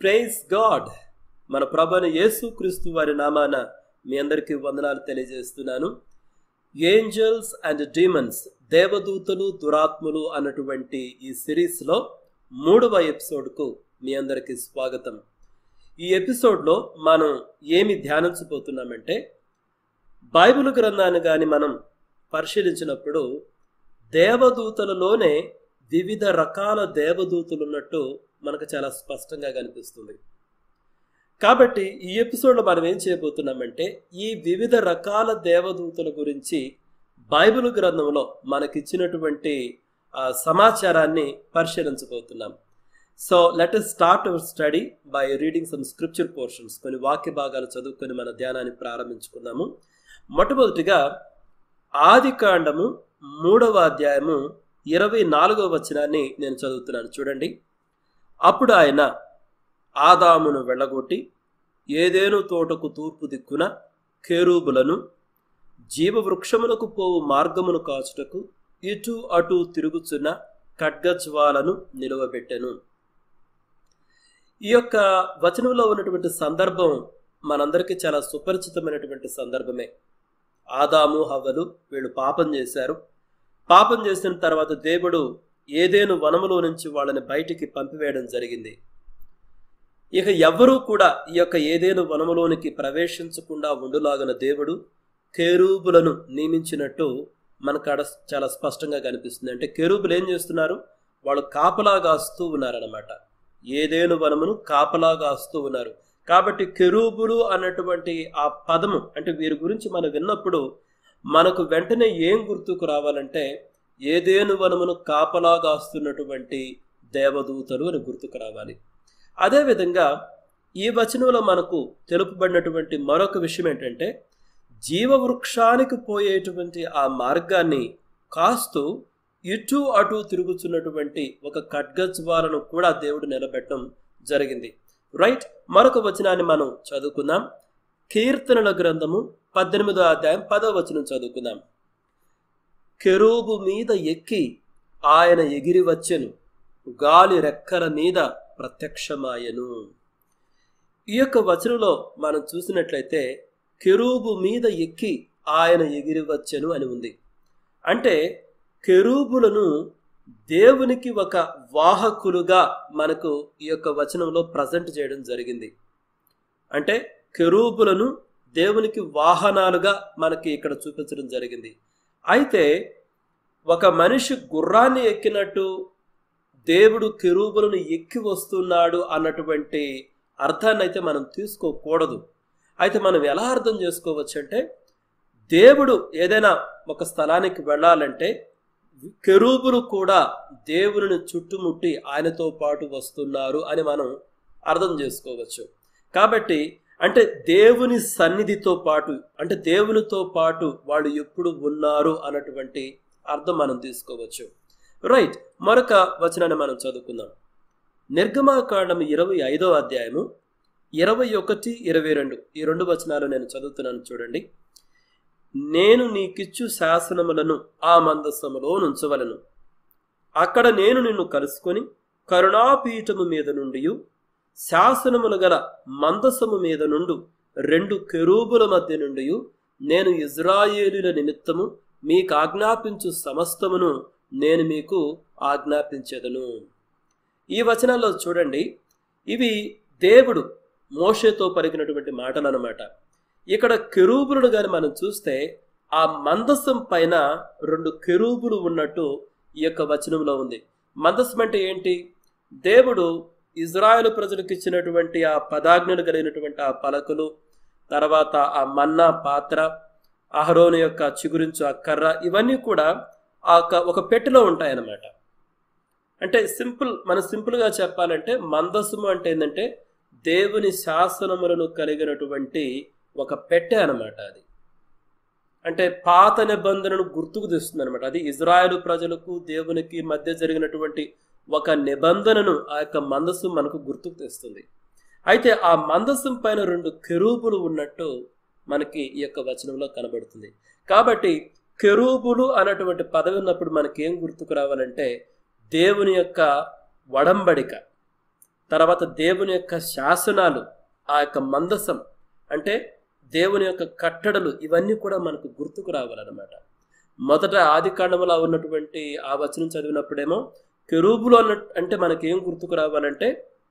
praise God మన ప్రభుని యేసు క్రీస్తు వారి నామాన మీ అందరికీ వందనాలు తెలియజేస్తున్నాను ఏంజల్స్ అండ్ డీమన్స్ దేవదూతలు దురాత్ములు అన్నటువంటి ఈ సిరీస్లో మూడవ ఎపిసోడ్కు మీ అందరికీ స్వాగతం ఈ ఎపిసోడ్లో మనం ఏమి ధ్యానించబోతున్నామంటే బైబిల్ గ్రంథాన్ని కానీ మనం పరిశీలించినప్పుడు దేవదూతలలోనే వివిధ రకాల దేవదూతలు ఉన్నట్టు మనకు చాలా స్పష్టంగా కనిపిస్తుంది కాబట్టి ఈ ఎపిసోడ్లో మనం ఏం చేయబోతున్నామంటే ఈ వివిధ రకాల దేవదూతల గురించి బైబిల్ గ్రంథంలో మనకిచ్చినటువంటి సమాచారాన్ని పరిశీలించబోతున్నాం so let us start our study by reading some scripture portions కొన్ని వాక్య భాగాలు చదువుకొని మన ధ్యానాన్ని ప్రారంభించుకుందాము మొట్టమొదటిగా ఆది కాండము మూడవ అధ్యాయము ఇరవై నాలుగవ వచనాన్ని నేను చదువుతున్నాను చూడండి అప్పుడు ఆయన ఆదామును వెళ్ళగొట్టి ఏదేను తోటకు తూర్పు దిక్కున కేరూబులను జీవవృక్షములకు పోవు మార్గమును కాచుటకు ఇటు అటు తిరుగుచున్న ఖడ్గజ్వాలను నిలువబెట్టెను ఈ యొక్క వచనంలో ఉన్నటువంటి సందర్భం మనందరికీ చాలా సుపరిచితమైనటువంటి సందర్భమే ఆదాము హవ్వలు వీళ్ళు పాపం చేశారు పాపం చేసిన తర్వాత దేవుడు ఏదేను వనములో నుంచి వాళ్ళని బయటికి పంపివేయడం జరిగింది ఇక ఎవ్వరూ కూడా ఈ యొక్క ఏదేను వనములోనికి ప్రవేశించకుండా ఉండులాగిన దేవుడు కేరూబులను నియమించినట్టు మనకు ఆడ చాలా స్పష్టంగా కనిపిస్తుంది అంటే కెరూబులు ఏం చేస్తున్నారు వాళ్ళు కాపలా కాస్తూ ఉన్నారనమాట ఏదేను వనమును కాపలా కాస్తూ ఉన్నారు కాబట్టి కెరూబులు అన్నటువంటి ఆ పదము అంటే వీరి గురించి మనం విన్నప్పుడు మనకు వెంటనే ఏం గుర్తుకు రావాలంటే ఏదేను వనమును కాపలా కాస్తున్నటువంటి దేవదూతలు అని గుర్తుకు రావాలి అదేవిధంగా ఈ వచనంలో మనకు తెలుపబడినటువంటి మరొక విషయం ఏంటంటే జీవవృక్షానికి పోయేటువంటి ఆ మార్గాన్ని కాస్తూ ఇటు అటు తిరుగుతున్నటువంటి ఒక ఖడ్గజ్వాలను కూడా దేవుడు నిలబెట్టడం జరిగింది రైట్ మరొక వచనాన్ని మనం చదువుకుందాం కీర్తనల గ్రంథము పద్దెనిమిదో అధ్యాయం పదో వచనం చదువుకుందాం కెరూబు మీద ఎక్కి ఆయన ఎగిరి వచ్చెను గాలి రెక్కల మీద ప్రత్యక్షమాయను ఈ యొక్క వచనంలో మనం చూసినట్లయితే కెరూబు మీద ఎక్కి ఆయన ఎగిరి వచ్చెను అని ఉంది అంటే కెరూబులను దేవునికి ఒక వాహకులుగా మనకు ఈ యొక్క వచనంలో ప్రజెంట్ చేయడం జరిగింది అంటే కెరూబులను దేవునికి వాహనాలుగా మనకి ఇక్కడ చూపించడం జరిగింది అయితే ఒక మనిషి గుర్రాన్ని ఎక్కినట్టు దేవుడు కెరూబులను ఎక్కి వస్తున్నాడు అన్నటువంటి అర్థాన్ని అయితే మనం తీసుకోకూడదు అయితే మనం ఎలా అర్థం చేసుకోవచ్చు అంటే దేవుడు ఏదైనా ఒక స్థలానికి వెళ్ళాలంటే కెరూబులు కూడా దేవుని చుట్టుముట్టి ఆయనతో పాటు వస్తున్నారు అని మనం అర్థం చేసుకోవచ్చు కాబట్టి అంటే దేవుని సన్నిధితో పాటు అంటే దేవునితో పాటు వాళ్ళు ఎప్పుడు ఉన్నారు అన్నటువంటి అర్థం మనం తీసుకోవచ్చు రైట్ మరొక వచనాన్ని మనం చదువుకుందాం నిర్గమాకాండం ఇరవై ఐదో అధ్యాయము ఇరవై ఒకటి ఇరవై రెండు ఈ రెండు వచనాలు నేను చదువుతున్నాను చూడండి నేను నీకిచ్చు శాసనములను ఆ మందస్సములో నుంచవలను అక్కడ నేను నిన్ను కలుసుకొని కరుణాపీఠము మీద నుండి శాసనములు గల మందసము మీద నుండు రెండు కెరూబుల మధ్య నుండి నేను ఇజ్రాయేలుల నిమిత్తము మీకు ఆజ్ఞాపించు సమస్తమును నేను మీకు ఆజ్ఞాపించేదను ఈ వచనాల్లో చూడండి ఇవి దేవుడు మోషేతో పలికినటువంటి మాటలు అనమాట ఇక్కడ కెరూబులను కానీ మనం చూస్తే ఆ మందసం పైన రెండు కెరూబులు ఉన్నట్టు ఈ యొక్క వచనంలో ఉంది మందసం అంటే ఏంటి దేవుడు ఇజ్రాయెల్ ప్రజలకు ఇచ్చినటువంటి ఆ పదాజ్ఞలు కలిగినటువంటి ఆ పలకలు తర్వాత ఆ మన్నా పాత్ర అహరోను యొక్క చిగురించు ఆ కర్ర ఇవన్నీ కూడా ఆ ఒక పెట్టెలో ఉంటాయన్నమాట అంటే సింపుల్ మన సింపుల్గా చెప్పాలంటే మందసము అంటే ఏంటంటే దేవుని శాసనములను కలిగినటువంటి ఒక పెట్టె అనమాట అది అంటే పాత నిబంధనను గుర్తుకు తెస్తుంది అనమాట అది ఇజ్రాయెల్ ప్రజలకు దేవునికి మధ్య జరిగినటువంటి ఒక నిబంధనను ఆ యొక్క మందసం మనకు గుర్తుకు తెస్తుంది అయితే ఆ మందసం పైన రెండు కెరూబులు ఉన్నట్టు మనకి ఈ యొక్క వచనంలో కనబడుతుంది కాబట్టి కెరూబులు అన్నటువంటి పదవి ఉన్నప్పుడు మనకి ఏం గుర్తుకు రావాలంటే దేవుని యొక్క వడంబడిక తర్వాత దేవుని యొక్క శాసనాలు ఆ యొక్క మందసం అంటే దేవుని యొక్క కట్టడలు ఇవన్నీ కూడా మనకు గుర్తుకు రావాలన్నమాట మొదట ఆది కాండములో ఉన్నటువంటి ఆ వచనం చదివినప్పుడేమో కెరూబులు అన్న అంటే మనకేం గుర్తుకు రావాలంటే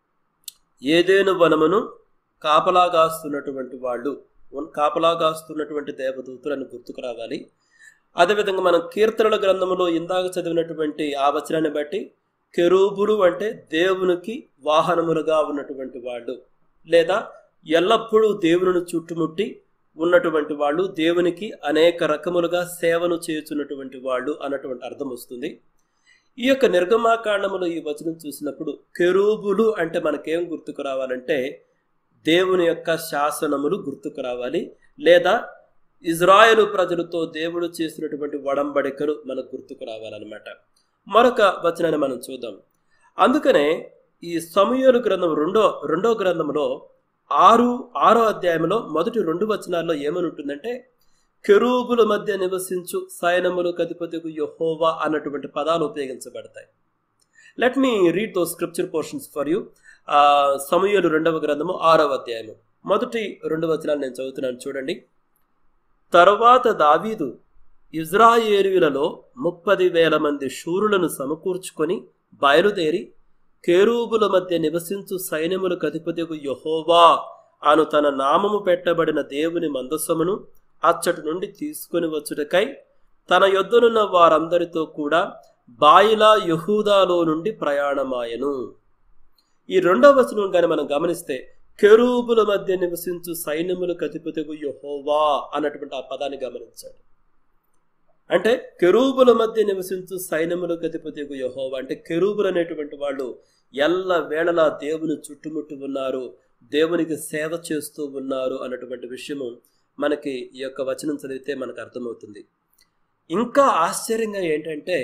ఏదేను వనమును కాపలాగాస్తున్నటువంటి వాళ్ళు కాపలాగాస్తున్నటువంటి దేవదూతులను గుర్తుకు రావాలి అదేవిధంగా మనం కీర్తనల గ్రంథములో ఇందాక చదివినటువంటి ఆ వచనాన్ని బట్టి కెరూబులు అంటే దేవునికి వాహనములుగా ఉన్నటువంటి వాళ్ళు లేదా ఎల్లప్పుడూ దేవుని చుట్టుముట్టి ఉన్నటువంటి వాళ్ళు దేవునికి అనేక రకములుగా సేవను చేయుచున్నటువంటి వాళ్ళు అన్నటువంటి అర్థం వస్తుంది ఈ యొక్క నిర్గమాకాండములో ఈ వచనం చూసినప్పుడు కెరూబులు అంటే మనకేం గుర్తుకు రావాలంటే దేవుని యొక్క శాసనములు గుర్తుకు రావాలి లేదా ఇజ్రాయెలు ప్రజలతో దేవుడు చేసినటువంటి వడంబడికలు మనకు గుర్తుకు రావాలన్నమాట మరొక వచనాన్ని మనం చూద్దాం అందుకనే ఈ సమూహలు గ్రంథం రెండో రెండో గ్రంథంలో ఆరు ఆరో అధ్యాయంలో మొదటి రెండు వచనాల్లో ఏమని ఉంటుందంటే కెరూబుల మధ్య నివసించు సైనములు కధిపతికు యహోవా అన్నటువంటి పదాలు ఉపయోగించబడతాయి let me read the scripture portions for you సమూహలు రెండవ గ్రంథము ఆరవ అధ్యాయము మొదటి రెండు వచనాలు నేను చదువుతున్నాను చూడండి తరువాత దావీదు ఇజ్రాయేలీలలో ముప్పది వేల మంది శూరులను సమకూర్చుకొని బయలుదేరి కేరూబుల మధ్య నివసించు సైన్యములకు అధిపతికు యహోవా అను తన నామము పెట్టబడిన దేవుని మందసమును అచ్చటి నుండి తీసుకుని వచ్చుటకై తన యొద్దనున్న వారందరితో కూడా బాయిలా యహూదాలో నుండి ప్రయాణమాయను ఈ రెండవ వచనం కానీ మనం గమనిస్తే కెరూబుల మధ్య నివసించు సైన్యములకు అధిపతికు యహోవా అన్నటువంటి ఆ పదాన్ని గమనించాడు అంటే కెరూబుల మధ్య నివసించు సైన్యములకు అధిపతికు యహోవా అంటే కెరూబులు అనేటువంటి వాళ్ళు ఎల్ల వేళలా దేవుని చుట్టుముట్టు ఉన్నారు దేవునికి సేవ చేస్తూ ఉన్నారు అన్నటువంటి విషయము మనకి ఈ యొక్క వచనం చదివితే మనకు అర్థమవుతుంది ఇంకా ఆశ్చర్యంగా ఏంటంటే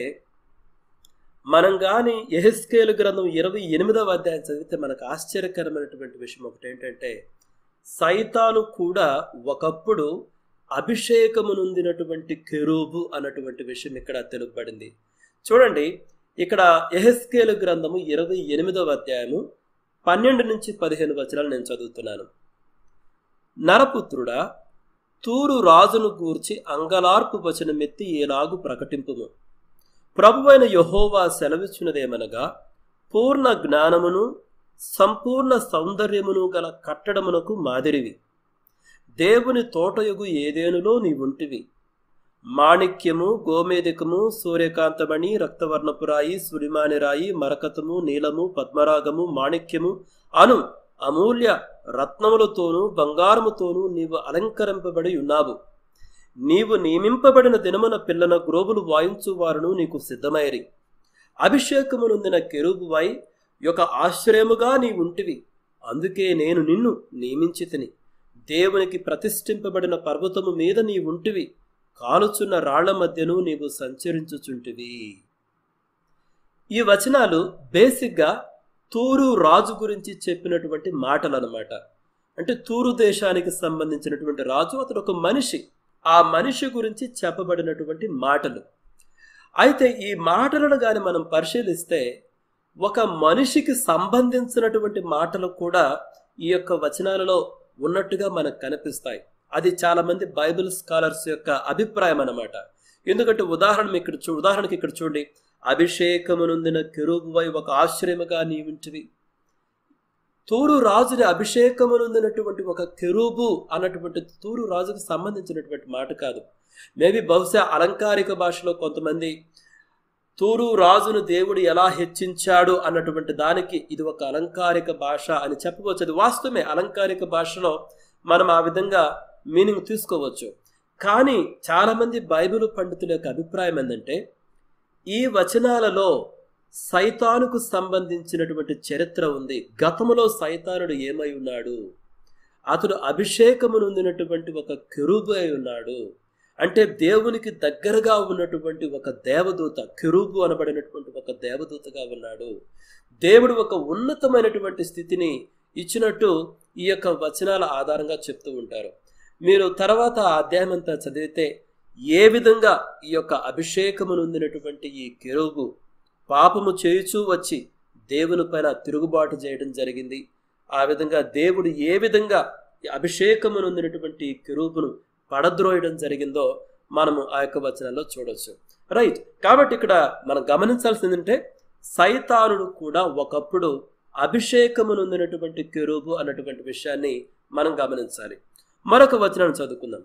మనం కానీ ఎహెస్కేలు గ్రంథం ఇరవై ఎనిమిదవ అధ్యాయం చదివితే మనకు ఆశ్చర్యకరమైనటువంటి విషయం ఒకటి ఏంటంటే సైతాను కూడా ఒకప్పుడు అభిషేకము నొందినటువంటి కెరూబు అన్నటువంటి విషయం ఇక్కడ తెలుపబడింది చూడండి ఇక్కడ ఎహెస్కేలు గ్రంథము ఇరవై ఎనిమిదవ అధ్యాయము పన్నెండు నుంచి పదిహేను వచనాలు నేను చదువుతున్నాను నరపుత్రుడా తూరు రాజును గూర్చి అంగలార్పు వచనమెత్తి ఏలాగు ప్రకటింపుము ప్రభువైన యహోవా సెలవిచ్చినదేమనగా పూర్ణ జ్ఞానమును సంపూర్ణ సౌందర్యమును గల కట్టడమునకు మాదిరివి దేవుని తోటయుగు ఏదేనులో నీవుంటివి మాణిక్యము గోమేదికము సూర్యకాంతమణి రక్తవర్ణపురాయి సురిమానిరాయి మరకతము నీలము పద్మరాగము మాణిక్యము అను అమూల్య రత్నములతోనూ బంగారముతోనూ నీవు అలంకరింపబడి ఉన్నావు నీవు నియమింపబడిన దినమున పిల్లన గ్రోబులు వాయించువారును నీకు సిద్ధమైరి అభిషేకమునుందిన కెరూబువై యొక్క ఆశ్రయముగా నీవుంటివి అందుకే నేను నిన్ను నియమించి తిని దేవునికి ప్రతిష్ఠింపబడిన పర్వతము మీద నీవుంటివి కాలుచున్న రాళ్ల మధ్యను నీవు సంచరించుచుంటివి ఈ వచనాలు బేసిక్గా తూరు రాజు గురించి చెప్పినటువంటి మాటలు అనమాట అంటే తూరు దేశానికి సంబంధించినటువంటి రాజు అతడు ఒక మనిషి ఆ మనిషి గురించి చెప్పబడినటువంటి మాటలు అయితే ఈ మాటలను కానీ మనం పరిశీలిస్తే ఒక మనిషికి సంబంధించినటువంటి మాటలు కూడా ఈ యొక్క వచనాలలో ఉన్నట్టుగా మనకు కనిపిస్తాయి అది చాలా మంది బైబిల్ స్కాలర్స్ యొక్క అభిప్రాయం అన్నమాట ఎందుకంటే ఉదాహరణ ఇక్కడ చూ ఉదాహరణకి ఇక్కడ చూడండి అభిషేకమునుందిన కెరూబువై ఒక ఆశ్రయముగా నీవింటివి తూరు రాజుని అభిషేకమునుందినటువంటి ఒక కెరూబు అన్నటువంటి తూరు రాజుకు సంబంధించినటువంటి మాట కాదు మేబీ బహుశా అలంకారిక భాషలో కొంతమంది తూరు రాజును దేవుడు ఎలా హెచ్చించాడు అన్నటువంటి దానికి ఇది ఒక అలంకారిక భాష అని చెప్పవచ్చు అది వాస్తవమే అలంకారిక భాషలో మనం ఆ విధంగా మీనింగ్ తీసుకోవచ్చు కానీ చాలామంది బైబిల్ పండితుల యొక్క అభిప్రాయం ఏంటంటే ఈ వచనాలలో సైతానుకు సంబంధించినటువంటి చరిత్ర ఉంది గతములో సైతానుడు ఏమై ఉన్నాడు అతడు అభిషేకము నొందినటువంటి ఒక కెరూబు అయి ఉన్నాడు అంటే దేవునికి దగ్గరగా ఉన్నటువంటి ఒక దేవదూత కెరూబు అనబడినటువంటి ఒక దేవదూతగా ఉన్నాడు దేవుడు ఒక ఉన్నతమైనటువంటి స్థితిని ఇచ్చినట్టు ఈ యొక్క వచనాల ఆధారంగా చెప్తూ ఉంటారు మీరు తర్వాత ఆ అధ్యాయం అంతా చదివితే ఏ విధంగా ఈ యొక్క అభిషేకము నొందినటువంటి ఈ కెరూబు పాపము చేయుచూ వచ్చి దేవుని పైన తిరుగుబాటు చేయడం జరిగింది ఆ విధంగా దేవుడు ఏ విధంగా అభిషేకము నొందినటువంటి కెరూబును పడద్రోయడం జరిగిందో మనము ఆ యొక్క వచనాల్లో చూడొచ్చు రైట్ కాబట్టి ఇక్కడ మనం గమనించాల్సింది ఏంటంటే సైతానుడు కూడా ఒకప్పుడు అభిషేకము నొందినటువంటి కెరూబు అన్నటువంటి విషయాన్ని మనం గమనించాలి మరొక వచనాన్ని చదువుకుందాం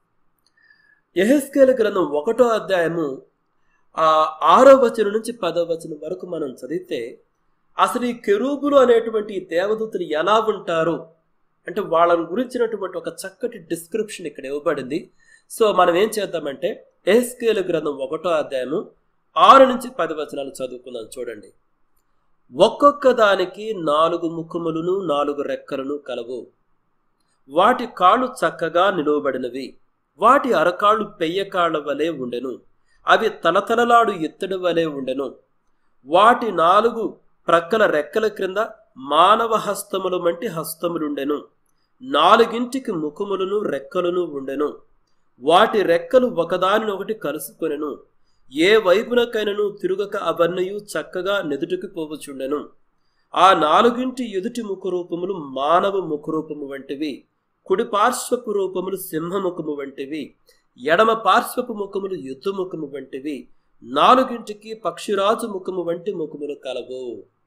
యహెస్కేల గ్రంథం ఒకటో అధ్యాయము ఆ ఆరో వచనం నుంచి పదో వచనం వరకు మనం చదివితే అసలు ఈ కెరూబులు అనేటువంటి దేవదూతలు ఎలా ఉంటారు అంటే వాళ్ళని గురించినటువంటి ఒక చక్కటి డిస్క్రిప్షన్ ఇక్కడ ఇవ్వబడింది సో మనం ఏం చేద్దామంటే ఎహెస్కేలు గ్రంథం ఒకటో అధ్యాయము ఆరు నుంచి పది వచనాలు చదువుకుందాం చూడండి ఒక్కొక్క దానికి నాలుగు ముఖములను నాలుగు రెక్కలను కలవు వాటి కాళ్ళు చక్కగా నిలువబడినవి వాటి అరకాళ్ళు పెయ్యకాళ్ల వలె ఉండెను అవి తలతలలాడు ఎత్తడి వలె ఉండెను వాటి నాలుగు ప్రక్కల రెక్కల క్రింద మానవ హస్తములు వంటి హస్తములుండెను నాలుగింటికి ముఖములను రెక్కలను ఉండెను వాటి రెక్కలు ఒకదానినొకటి కలుసుకొనెను ఏ వైపునకైనను తిరుగక అవన్నయు చక్కగా నెదుటికి పోవచుండెను ఆ నాలుగింటి ఎదుటి ముఖరూపములు మానవ ముఖరూపము వంటివి కుడి పార్శ్వపు రూపములు సింహముఖము వంటివి ఎడమ పార్శ్వపు ముఖములు ఎద్దు ముఖము వంటివి నాలుగింటికి పక్షిరాజు ముఖము వంటి ముఖములు కలవు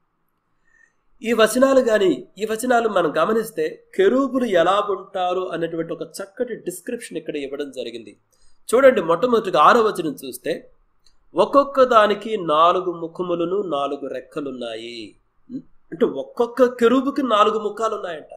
ఈ వచనాలు గాని ఈ వచనాలు మనం గమనిస్తే కెరూబులు ఎలా ఉంటారు అన్నటువంటి ఒక చక్కటి డిస్క్రిప్షన్ ఇక్కడ ఇవ్వడం జరిగింది చూడండి మొట్టమొదటిగా ఆరో వచనం చూస్తే ఒక్కొక్క దానికి నాలుగు ముఖములను నాలుగు రెక్కలున్నాయి అంటే ఒక్కొక్క కెరూబుకి నాలుగు ముఖాలు ఉన్నాయంట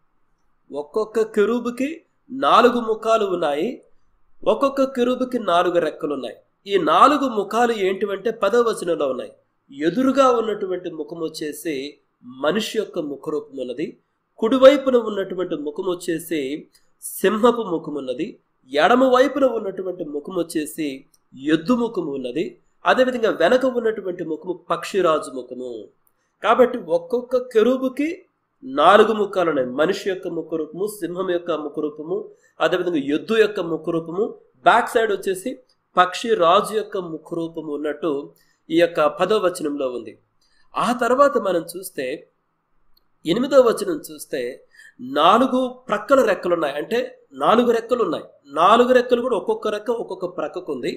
ఒక్కొక్క కెరూబుకి నాలుగు ముఖాలు ఉన్నాయి ఒక్కొక్క కెరూబుకి నాలుగు రెక్కలు ఉన్నాయి ఈ నాలుగు ముఖాలు ఏంటివంటే పదవ వచనంలో ఉన్నాయి ఎదురుగా ఉన్నటువంటి ముఖం వచ్చేసి మనిషి యొక్క ముఖరూపం ఉన్నది కుడివైపున ఉన్నటువంటి ముఖం వచ్చేసి సింహపు ముఖం ఉన్నది ఎడమ వైపున ఉన్నటువంటి ముఖం వచ్చేసి ఎద్దు ముఖము ఉన్నది అదేవిధంగా వెనక ఉన్నటువంటి ముఖము పక్షిరాజు ముఖము కాబట్టి ఒక్కొక్క కెరూబుకి నాలుగు ముఖాలు ఉన్నాయి మనిషి యొక్క ముఖరూపము సింహం యొక్క ముఖరూపము అదేవిధంగా ఎద్దు యొక్క ముఖరూపము బ్యాక్ సైడ్ వచ్చేసి పక్షి రాజు యొక్క ముఖరూపము ఉన్నట్టు ఈ యొక్క పదో వచనంలో ఉంది ఆ తర్వాత మనం చూస్తే ఎనిమిదో వచనం చూస్తే నాలుగు ప్రక్కల రెక్కలు ఉన్నాయి అంటే నాలుగు రెక్కలు ఉన్నాయి నాలుగు రెక్కలు కూడా ఒక్కొక్క రెక్క ఒక్కొక్క ప్రక్కకు ఉంది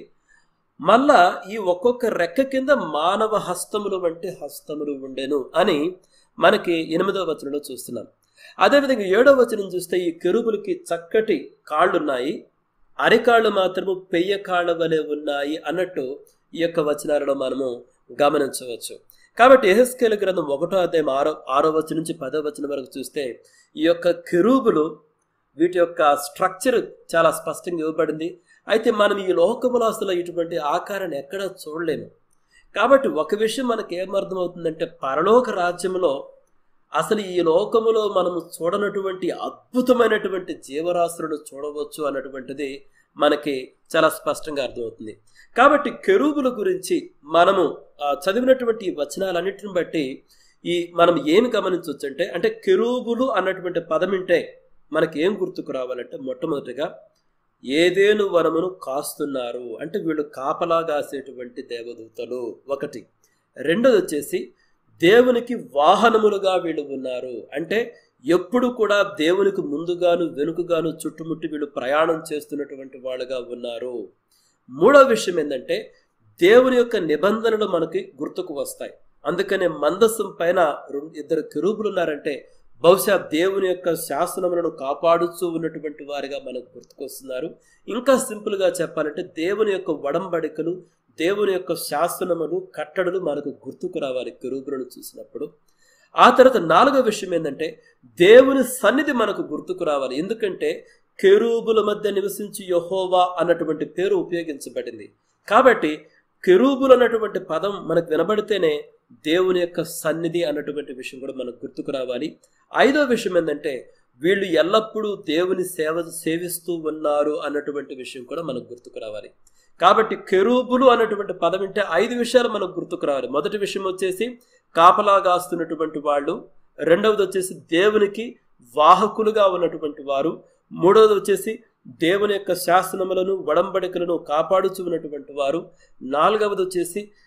మళ్ళా ఈ ఒక్కొక్క రెక్క కింద మానవ హస్తములు వంటి హస్తములు ఉండెను అని మనకి ఎనిమిదవ వచనంలో చూస్తున్నాం అదేవిధంగా ఏడవ వచనం చూస్తే ఈ కెరుబులకి చక్కటి కాళ్ళున్నాయి అరికాళ్ళు మాత్రము పెయ్య కాళ్ళ వలె ఉన్నాయి అన్నట్టు ఈ యొక్క వచనాలలో మనము గమనించవచ్చు కాబట్టి ఎహెస్కేల గ్రంథం ఒకటో అధ్యాయం ఆరో ఆరో వచనం నుంచి పదో వచనం వరకు చూస్తే ఈ యొక్క కెరూబులు వీటి యొక్క స్ట్రక్చర్ చాలా స్పష్టంగా ఇవ్వబడింది అయితే మనం ఈ లోకములో అసలు ఇటువంటి ఆకారాన్ని ఎక్కడా చూడలేము కాబట్టి ఒక విషయం మనకి ఏమర్థమవుతుందంటే పరలోక రాజ్యంలో అసలు ఈ లోకములో మనము చూడనటువంటి అద్భుతమైనటువంటి జీవరాశులను చూడవచ్చు అన్నటువంటిది మనకి చాలా స్పష్టంగా అర్థమవుతుంది కాబట్టి కెరూబుల గురించి మనము చదివినటువంటి వచనాలన్నిటిని బట్టి ఈ మనం ఏమి గమనించవచ్చు అంటే అంటే కెరూబులు అన్నటువంటి పదమింటే మనకి ఏం గుర్తుకు రావాలంటే మొట్టమొదటిగా ఏదేను వనమును కాస్తున్నారు అంటే వీళ్ళు కాపలా కాసేటువంటి దేవదూతలు ఒకటి రెండోది వచ్చేసి దేవునికి వాహనములుగా వీళ్ళు ఉన్నారు అంటే ఎప్పుడు కూడా దేవునికి ముందుగాను వెనుకగాను చుట్టుముట్టి వీళ్ళు ప్రయాణం చేస్తున్నటువంటి వాళ్ళుగా ఉన్నారు మూడో విషయం ఏంటంటే దేవుని యొక్క నిబంధనలు మనకి గుర్తుకు వస్తాయి అందుకనే మందస్సం పైన ఇద్దరు కెరూబులు ఉన్నారంటే బహుశా దేవుని యొక్క శాసనములను కాపాడుతూ ఉన్నటువంటి వారిగా మనకు గుర్తుకొస్తున్నారు ఇంకా సింపుల్గా చెప్పాలంటే దేవుని యొక్క వడంబడికలు దేవుని యొక్క శాసనములు కట్టడలు మనకు గుర్తుకు రావాలి కెరూబులను చూసినప్పుడు ఆ తర్వాత నాలుగో విషయం ఏంటంటే దేవుని సన్నిధి మనకు గుర్తుకు రావాలి ఎందుకంటే కెరూబుల మధ్య నివసించి యహోవా అన్నటువంటి పేరు ఉపయోగించబడింది కాబట్టి కెరూబులు అన్నటువంటి పదం మనకు వినబడితేనే దేవుని యొక్క సన్నిధి అన్నటువంటి విషయం కూడా మనకు గుర్తుకు రావాలి ఐదో విషయం ఏంటంటే వీళ్ళు ఎల్లప్పుడూ దేవుని సేవ సేవిస్తూ ఉన్నారు అన్నటువంటి విషయం కూడా మనకు గుర్తుకు రావాలి కాబట్టి కెరూబులు అన్నటువంటి పదం వింటే ఐదు విషయాలు మనకు గుర్తుకు రావాలి మొదటి విషయం వచ్చేసి కాపలా కాస్తున్నటువంటి వాళ్ళు రెండవది వచ్చేసి దేవునికి వాహకులుగా ఉన్నటువంటి వారు మూడవది వచ్చేసి దేవుని యొక్క శాసనములను వడంబడికలను కాపాడుచు ఉన్నటువంటి వారు నాలుగవది వచ్చేసి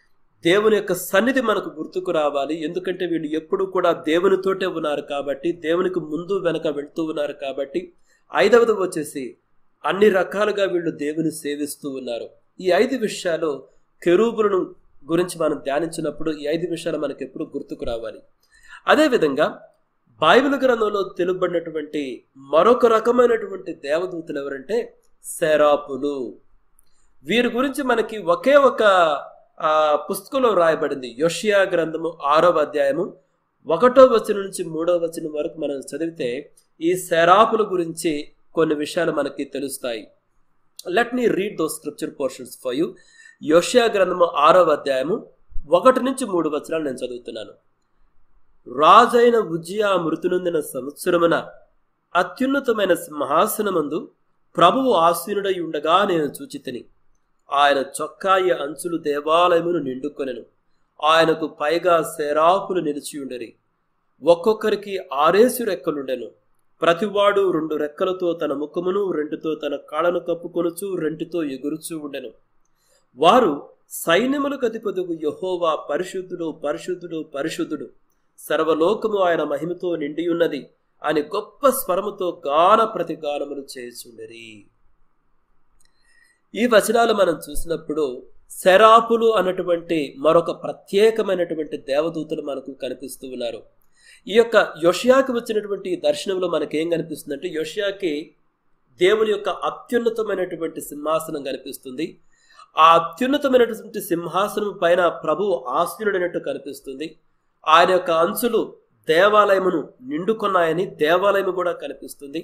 దేవుని యొక్క సన్నిధి మనకు గుర్తుకు రావాలి ఎందుకంటే వీళ్ళు ఎప్పుడు కూడా దేవునితోటే ఉన్నారు కాబట్టి దేవునికి ముందు వెనక వెళ్తూ ఉన్నారు కాబట్టి ఐదవది వచ్చేసి అన్ని రకాలుగా వీళ్ళు దేవుని సేవిస్తూ ఉన్నారు ఈ ఐదు విషయాలు కెరూబులను గురించి మనం ధ్యానించినప్పుడు ఈ ఐదు విషయాలు మనకు ఎప్పుడు గుర్తుకు రావాలి అదేవిధంగా బైబిల్ గ్రంథంలో తెలుపబడినటువంటి మరొక రకమైనటువంటి దేవదూతలు ఎవరంటే శరాపులు వీరి గురించి మనకి ఒకే ఒక పుస్తకంలో రాయబడింది యోషియా గ్రంథము ఆరవ అధ్యాయము ఒకటో వచనం నుంచి మూడో వచనం వరకు మనం చదివితే ఈ శరాపుల గురించి కొన్ని విషయాలు మనకి తెలుస్తాయి let me read the scripture portions for you యోషియా గ్రంథము ఆరవ అధ్యాయము ఒకటి నుంచి మూడు వచనాలు నేను చదువుతున్నాను రాజైన ఉజ్జియా మృతునందిన సంవత్సరమున అత్యున్నతమైన సింహాసనమందు ప్రభువు ఆసీనుడై ఉండగా నేను చూచితిని ఆయన చొక్కాయి అంచులు దేవాలయమును నిండుకొనెను ఆయనకు పైగా శరాపులు నిలిచియుండరి ఒక్కొక్కరికి ఆరేసు రెక్కలుండెను ప్రతివాడు రెండు రెక్కలతో తన ముఖమును రెండుతో తన కాళ్ళను కప్పుకొనుచు రెంటితో ఎగురుచూ ఉండెను వారు సైన్యములకు అధిపతుకు యహోవా పరిశుద్ధుడు పరిశుద్ధుడు పరిశుద్ధుడు సర్వలోకము ఆయన మహిమతో నిండియున్నది అని గొప్ప స్వరముతో గాన ప్రతిగానములు చేయుచుండరి ఈ వచనాలు మనం చూసినప్పుడు శరాపులు అన్నటువంటి మరొక ప్రత్యేకమైనటువంటి దేవదూతలు మనకు కనిపిస్తూ ఉన్నారు ఈ యొక్క యోషియాకి వచ్చినటువంటి దర్శనంలో మనకేం కనిపిస్తుందంటే యోషియాకి దేవుని యొక్క అత్యున్నతమైనటువంటి సింహాసనం కనిపిస్తుంది ఆ అత్యున్నతమైనటువంటి సింహాసనం పైన ప్రభువు ఆశీనుడైనట్టు కనిపిస్తుంది ఆయన యొక్క అంచులు దేవాలయమును నిండుకున్నాయని దేవాలయము కూడా కనిపిస్తుంది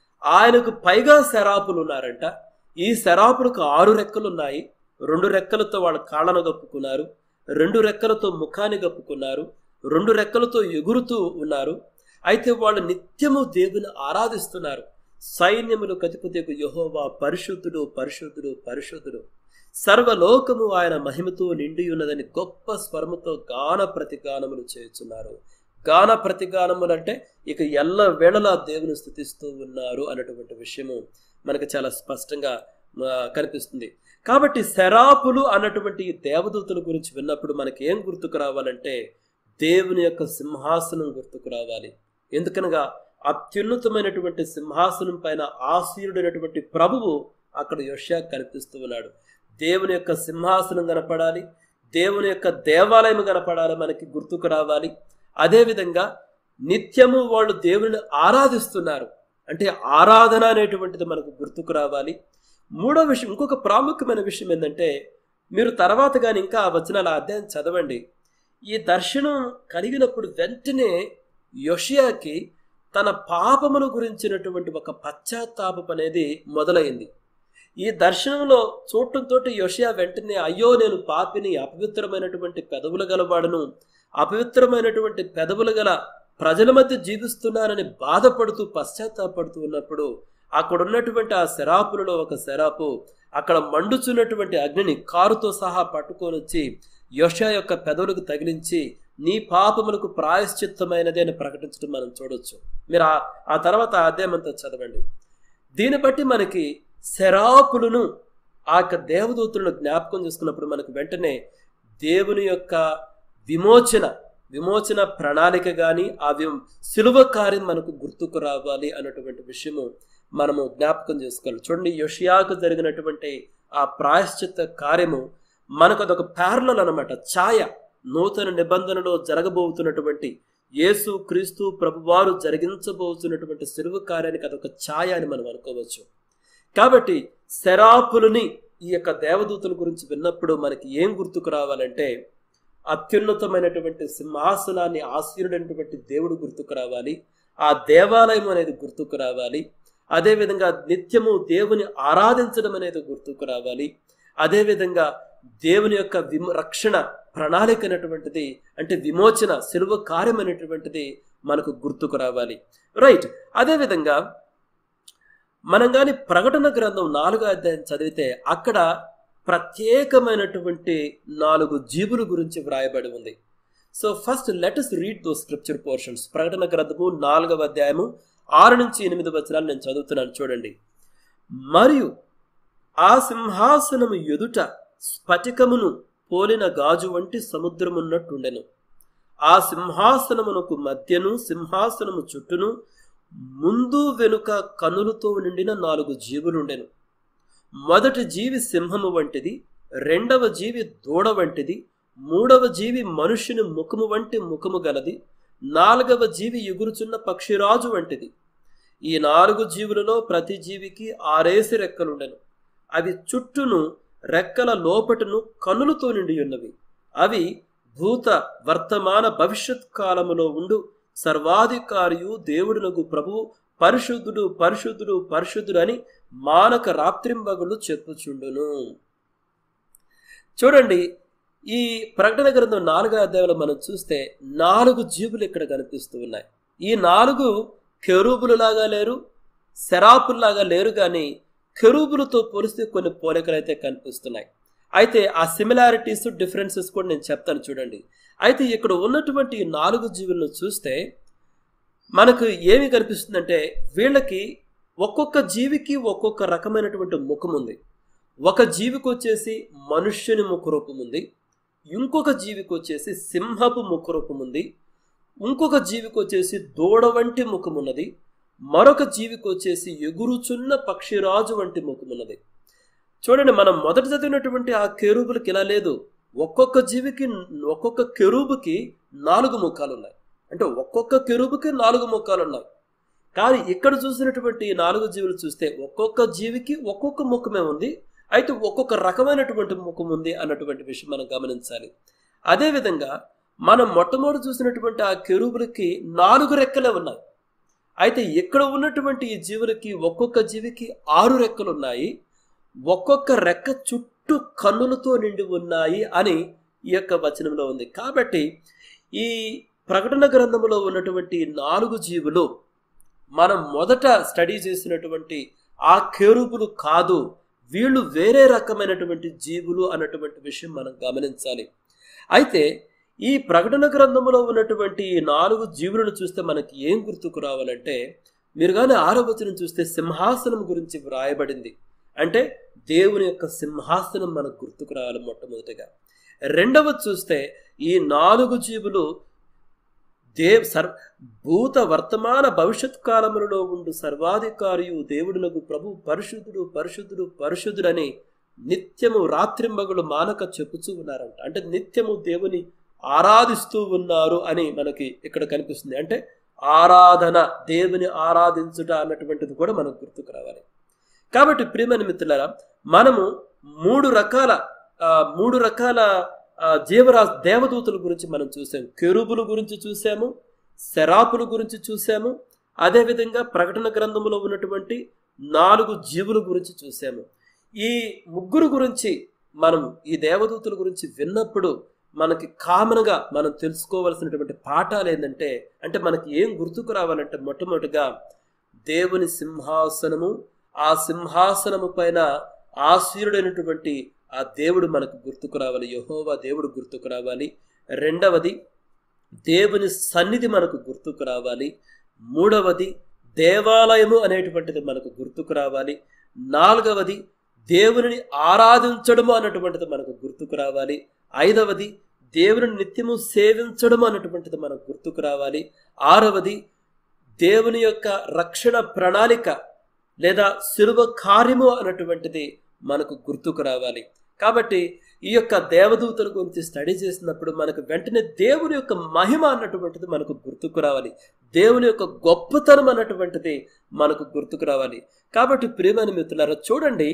ఆయనకు పైగా శరాపులు ఉన్నారంట ఈ శరాపులకు ఆరు రెక్కలు ఉన్నాయి రెండు రెక్కలతో వాళ్ళ కాళ్ళను కప్పుకున్నారు రెండు రెక్కలతో ముఖాన్ని కప్పుకున్నారు రెండు రెక్కలతో ఎగురుతూ ఉన్నారు అయితే వాళ్ళు నిత్యము దేవుని ఆరాధిస్తున్నారు సైన్యములు కతిపతికు యహోవా పరిశుద్ధుడు పరిశుద్ధుడు పరిశుద్ధుడు సర్వలోకము ఆయన మహిమతో నిండి ఉన్నదని గొప్ప స్వరముతో గాన ప్రతిగానములు చేయుచున్నారు గాన ప్రతిగానములు అంటే ఇక ఎల్ల వేళలా దేవుని స్థుతిస్తూ ఉన్నారు అన్నటువంటి విషయము మనకు చాలా స్పష్టంగా కనిపిస్తుంది కాబట్టి శరాపులు అన్నటువంటి దేవదూతుల గురించి విన్నప్పుడు మనకి ఏం గుర్తుకు రావాలంటే దేవుని యొక్క సింహాసనం గుర్తుకు రావాలి ఎందుకనగా అత్యున్నతమైనటువంటి సింహాసనం పైన ఆశీనుడైనటువంటి ప్రభువు అక్కడ యష్యా కనిపిస్తూ ఉన్నాడు దేవుని యొక్క సింహాసనం కనపడాలి దేవుని యొక్క దేవాలయం కనపడాలి మనకి గుర్తుకు రావాలి అదేవిధంగా నిత్యము వాళ్ళు దేవుని ఆరాధిస్తున్నారు అంటే ఆరాధన అనేటువంటిది మనకు గుర్తుకు రావాలి మూడో విషయం ఇంకొక ప్రాముఖ్యమైన విషయం ఏంటంటే మీరు తర్వాత కానీ ఇంకా ఆ వచనాల అధ్యాయం చదవండి ఈ దర్శనం కలిగినప్పుడు వెంటనే యోషియాకి తన పాపమును గురించినటువంటి ఒక పశ్చాత్తాపం అనేది మొదలైంది ఈ దర్శనంలో చూడటంతో యోషియా వెంటనే అయ్యో నేను పాపిని అపవిత్రమైనటువంటి పెదవులు గలవాడును అపవిత్రమైనటువంటి పెదవులు గల ప్రజల మధ్య జీవిస్తున్నానని బాధపడుతూ పశ్చాత్తాపడుతూ ఉన్నప్పుడు అక్కడ ఉన్నటువంటి ఆ శరాపులలో ఒక శరాపు అక్కడ మండుచున్నటువంటి అగ్నిని కారుతో సహా పట్టుకొని వచ్చి యోష యొక్క పెదవులకు తగిలించి నీ పాపములకు ప్రాయశ్చిత్తమైనది అని ప్రకటించడం మనం చూడొచ్చు మీరు ఆ తర్వాత అధ్యాయమంతా చదవండి దీన్ని బట్టి మనకి శరాపులను ఆ యొక్క దేవదూతులను జ్ఞాపకం చేసుకున్నప్పుడు మనకు వెంటనే దేవుని యొక్క విమోచన విమోచన ప్రణాళిక కానీ ఆ వి సిలువ కార్యం మనకు గుర్తుకు రావాలి అన్నటువంటి విషయము మనము జ్ఞాపకం చేసుకోవాలి చూడండి యోషియాకు జరిగినటువంటి ఆ ప్రాయశ్చిత్త కార్యము మనకు అదొక ప్యారలల్ అనమాట ఛాయ నూతన నిబంధనలో జరగబోతున్నటువంటి యేసు క్రీస్తు ప్రభువారు జరిగించబోతున్నటువంటి సిలువ కార్యానికి అదొక ఛాయ అని మనం అనుకోవచ్చు కాబట్టి శరాపులని ఈ యొక్క దేవదూతల గురించి విన్నప్పుడు మనకి ఏం గుర్తుకు రావాలంటే అత్యున్నతమైనటువంటి సింహాసనాన్ని ఆశీనుడైనటువంటి దేవుడు గుర్తుకు రావాలి ఆ దేవాలయం అనేది గుర్తుకు రావాలి అదేవిధంగా నిత్యము దేవుని ఆరాధించడం అనేది గుర్తుకు రావాలి అదేవిధంగా దేవుని యొక్క విమ రక్షణ ప్రణాళిక అనేటువంటిది అంటే విమోచన సెలవు కార్యం అనేటువంటిది మనకు గుర్తుకు రావాలి రైట్ అదేవిధంగా మనం కానీ ప్రకటన గ్రంథం నాలుగో అధ్యాయం చదివితే అక్కడ ప్రత్యేకమైనటువంటి నాలుగు జీవుల గురించి వ్రాయబడి ఉంది so first let us read the scripture portions ప్రకటన గ్రంథము నాలుగవ అధ్యాయము ఆరు నుంచి ఎనిమిది వచనాలు నేను చదువుతున్నాను చూడండి మరియు ఆ సింహాసనము ఎదుట స్ఫటికమును పోలిన గాజు వంటి సముద్రమున్నట్టుండెను ఆ సింహాసనమునకు మధ్యను సింహాసనము చుట్టూను ముందు వెనుక కనులతో నిండిన నాలుగు జీవులుండెను మొదటి జీవి సింహము వంటిది రెండవ జీవి దూడ వంటిది మూడవ జీవి మనుష్యుని ముఖము వంటి ముఖము గలది నాలుగవ జీవి ఎగురుచున్న పక్షిరాజు వంటిది ఈ నాలుగు జీవులలో ప్రతి జీవికి ఆరేసి రెక్కలుండెను అవి చుట్టూను రెక్కల లోపటను కనులతో నిండి ఉన్నవి అవి భూత వర్తమాన భవిష్యత్ కాలములో ఉండు సర్వాధికారియు దేవుడునకు ప్రభువు పరిశుద్ధుడు పరిశుద్ధుడు పరిశుద్ధుడు అని మానక రాత్రింబగులు చెప్పుచుండును చూడండి ఈ ప్రకటన గ్రంథం నాలుగో అధ్యాయంలో మనం చూస్తే నాలుగు జీవులు ఇక్కడ కనిపిస్తూ ఉన్నాయి ఈ నాలుగు కెరూబులలాగా లేరు శరాపుల్లాగా లేరు కానీ కెరూబులతో పోలిస్తే కొన్ని పోలికలు అయితే కనిపిస్తున్నాయి అయితే ఆ సిమిలారిటీస్ డిఫరెన్సెస్ కూడా నేను చెప్తాను చూడండి అయితే ఇక్కడ ఉన్నటువంటి ఈ నాలుగు జీవులను చూస్తే మనకు ఏమి కనిపిస్తుందంటే వీళ్ళకి ఒక్కొక్క జీవికి ఒక్కొక్క రకమైనటువంటి ముఖం ఉంది ఒక జీవికి వచ్చేసి మనుష్యుని ముఖ రూపం ఉంది ఇంకొక జీవికి వచ్చేసి సింహపు ముఖ రూపం ఉంది ఇంకొక జీవికి వచ్చేసి దూడ వంటి ముఖం ఉన్నది మరొక జీవికి వచ్చేసి ఎగురుచున్న పక్షిరాజు వంటి ముఖం ఉన్నది చూడండి మనం మొదట చదివినటువంటి ఆ కెరూబులకి ఇలా లేదు ఒక్కొక్క జీవికి ఒక్కొక్క కెరూబుకి నాలుగు ముఖాలు ఉన్నాయి అంటే ఒక్కొక్క కెరూబుకి నాలుగు ముఖాలు ఉన్నాయి కానీ ఇక్కడ చూసినటువంటి ఈ నాలుగు జీవులు చూస్తే ఒక్కొక్క జీవికి ఒక్కొక్క ముఖమే ఉంది అయితే ఒక్కొక్క రకమైనటువంటి ముఖం ఉంది అన్నటువంటి విషయం మనం గమనించాలి అదేవిధంగా మనం మొట్టమొదటి చూసినటువంటి ఆ కెరూబులకి నాలుగు రెక్కలే ఉన్నాయి అయితే ఇక్కడ ఉన్నటువంటి ఈ జీవులకి ఒక్కొక్క జీవికి ఆరు రెక్కలు ఉన్నాయి ఒక్కొక్క రెక్క చుట్టూ కన్నులతో నిండి ఉన్నాయి అని ఈ యొక్క వచనంలో ఉంది కాబట్టి ఈ ప్రకటన గ్రంథంలో ఉన్నటువంటి నాలుగు జీవులు మనం మొదట స్టడీ చేసినటువంటి ఆ కేరుపులు కాదు వీళ్ళు వేరే రకమైనటువంటి జీవులు అన్నటువంటి విషయం మనం గమనించాలి అయితే ఈ ప్రకటన గ్రంథంలో ఉన్నటువంటి ఈ నాలుగు జీవులను చూస్తే మనకి ఏం గుర్తుకు రావాలంటే మీరు కానీ ఆరో వచనం చూస్తే సింహాసనం గురించి వ్రాయబడింది అంటే దేవుని యొక్క సింహాసనం మనకు గుర్తుకు రావాలి మొట్టమొదటిగా రెండవది చూస్తే ఈ నాలుగు జీవులు దేవ్ సర్ భూత వర్తమాన భవిష్యత్ కాలములలో ఉండు సర్వాధికారియు దేవుడునకు ప్రభు పరిశుద్ధుడు పరిశుద్ధుడు పరిశుద్ధుడని నిత్యము రాత్రింబగులు మానక చెప్పుచూ ఉన్నారంట అంటే నిత్యము దేవుని ఆరాధిస్తూ ఉన్నారు అని మనకి ఇక్కడ కనిపిస్తుంది అంటే ఆరాధన దేవుని ఆరాధించుట అన్నటువంటిది కూడా మనకు గుర్తుకు రావాలి కాబట్టి ప్రియమైన మిత్రులారా మనము మూడు రకాల ఆ, మూడు రకాల ఆ, జీవరా దేవదూతల గురించి మనం చూసాము కెరుబుల గురించి చూసాము శరాపుల గురించి చూసాము అదేవిధంగా ప్రకటన గ్రంథంలో ఉన్నటువంటి నాలుగు జీవుల గురించి చూసాము ఈ ముగ్గురు గురించి మనం ఈ దేవదూతల గురించి విన్నప్పుడు మనకి కామన్గా మనం తెలుసుకోవాల్సినటువంటి పాఠాలు ఏంటంటే అంటే మనకి ఏం గుర్తుకు రావాలంటే మొట్టమొదటిగా దేవుని సింహాసనము ఆ సింహాసనము పైన ఆశీరుడైనటువంటి ఆ దేవుడు మనకు గుర్తుకు రావాలి యహోవా దేవుడు గుర్తుకు రావాలి రెండవది దేవుని సన్నిధి మనకు గుర్తుకు రావాలి మూడవది దేవాలయము అనేటువంటిది మనకు గుర్తుకు రావాలి నాలుగవది దేవుని ఆరాధించడము అన్నటువంటిది మనకు గుర్తుకు రావాలి ఐదవది దేవుని నిత్యము సేవించడం అన్నటువంటిది మనకు గుర్తుకు రావాలి ఆరవది దేవుని యొక్క రక్షణ ప్రణాళిక లేదా శిలువ కార్యము అన్నటువంటిది మనకు గుర్తుకు రావాలి కాబట్టి ఈ యొక్క దేవదూతల గురించి స్టడీ చేసినప్పుడు మనకు వెంటనే దేవుని యొక్క మహిమ అన్నటువంటిది మనకు గుర్తుకు రావాలి దేవుని యొక్క గొప్పతనం అన్నటువంటిది మనకు గుర్తుకు రావాలి కాబట్టి ప్రియమైన మిత్రులారా చూడండి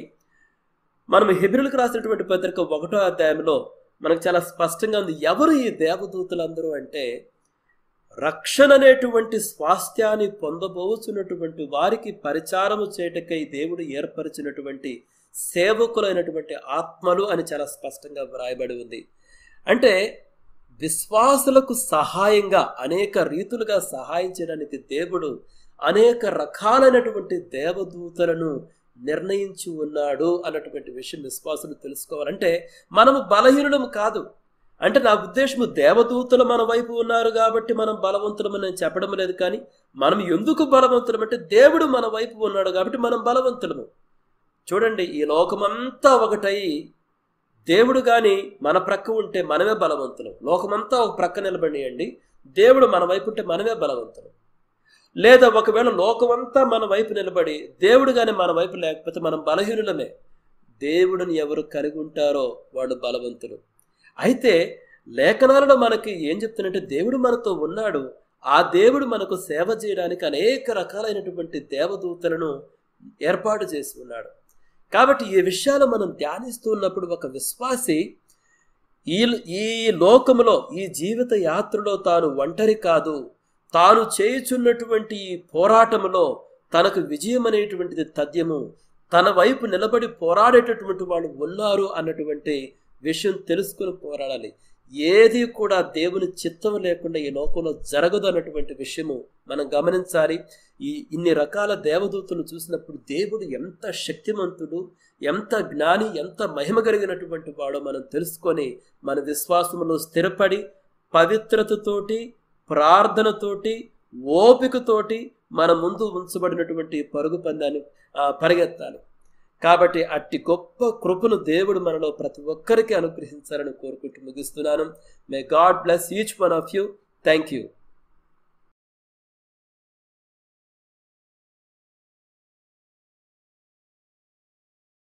మనం హెబ్రిల్కి రాసినటువంటి పత్రిక ఒకటో అధ్యాయంలో మనకు చాలా స్పష్టంగా ఉంది ఎవరు ఈ దేవదూతలందరూ అంటే రక్షణ అనేటువంటి స్వాస్థ్యాన్ని పొందబోచున్నటువంటి వారికి పరిచారము చేయటకై దేవుడు ఏర్పరిచినటువంటి సేవకులైనటువంటి ఆత్మలు అని చాలా స్పష్టంగా వ్రాయబడి ఉంది అంటే విశ్వాసులకు సహాయంగా అనేక రీతులుగా సహాయం చేయడానికి దేవుడు అనేక రకాలైనటువంటి దేవదూతలను నిర్ణయించి ఉన్నాడు అన్నటువంటి విషయం విశ్వాసులు తెలుసుకోవాలంటే మనము బలహీనులము కాదు అంటే నా ఉద్దేశము దేవదూతలు మన వైపు ఉన్నారు కాబట్టి మనం బలవంతులమని నేను చెప్పడం లేదు కానీ మనం ఎందుకు బలవంతులం అంటే దేవుడు మన వైపు ఉన్నాడు కాబట్టి మనం బలవంతులము చూడండి ఈ లోకమంతా ఒకటై దేవుడు గాని మన ప్రక్క ఉంటే మనమే బలవంతులు లోకమంతా ఒక ప్రక్క నిలబడియండి దేవుడు మన వైపు ఉంటే మనమే బలవంతులు లేదా ఒకవేళ లోకమంతా మన వైపు నిలబడి దేవుడు గాని మన వైపు లేకపోతే మనం బలహీనులమే దేవుడిని ఎవరు కలిగి ఉంటారో వాడు బలవంతులు అయితే లేఖనాలలో మనకి ఏం చెప్తున్నట్టే దేవుడు మనతో ఉన్నాడు ఆ దేవుడు మనకు సేవ చేయడానికి అనేక రకాలైనటువంటి దేవదూతలను ఏర్పాటు చేసి ఉన్నాడు కాబట్టి ఈ విషయాలు మనం ధ్యానిస్తున్నప్పుడు ఒక విశ్వాసి ఈ ఈ లోకములో ఈ జీవిత యాత్రలో తాను ఒంటరి కాదు తాను చేయుచున్నటువంటి ఈ పోరాటములో తనకు విజయం అనేటువంటిది తథ్యము తన వైపు నిలబడి పోరాడేటటువంటి వాళ్ళు ఉన్నారు అన్నటువంటి విషయం తెలుసుకుని పోరాడాలి ఏది కూడా దేవుని చిత్తం లేకుండా ఈ లోకంలో జరగదు అన్నటువంటి విషయము మనం గమనించాలి ఈ ఇన్ని రకాల దేవదూతలు చూసినప్పుడు దేవుడు ఎంత శక్తిమంతుడు ఎంత జ్ఞాని ఎంత మహిమ కలిగినటువంటి వాడో మనం తెలుసుకొని మన విశ్వాసములో స్థిరపడి పవిత్రతతోటి ప్రార్థనతోటి ఓపికతోటి మన ముందు ఉంచబడినటువంటి పరుగు పందాన్ని పరిగెత్తాలి కాబట్టి అట్టి గొప్ప కృపను దేవుడు మనలో ప్రతి ఒక్కరికి అనుగ్రహించాలని కోరుకుంటూ ముగిస్తున్నాను may God bless each one of you thank you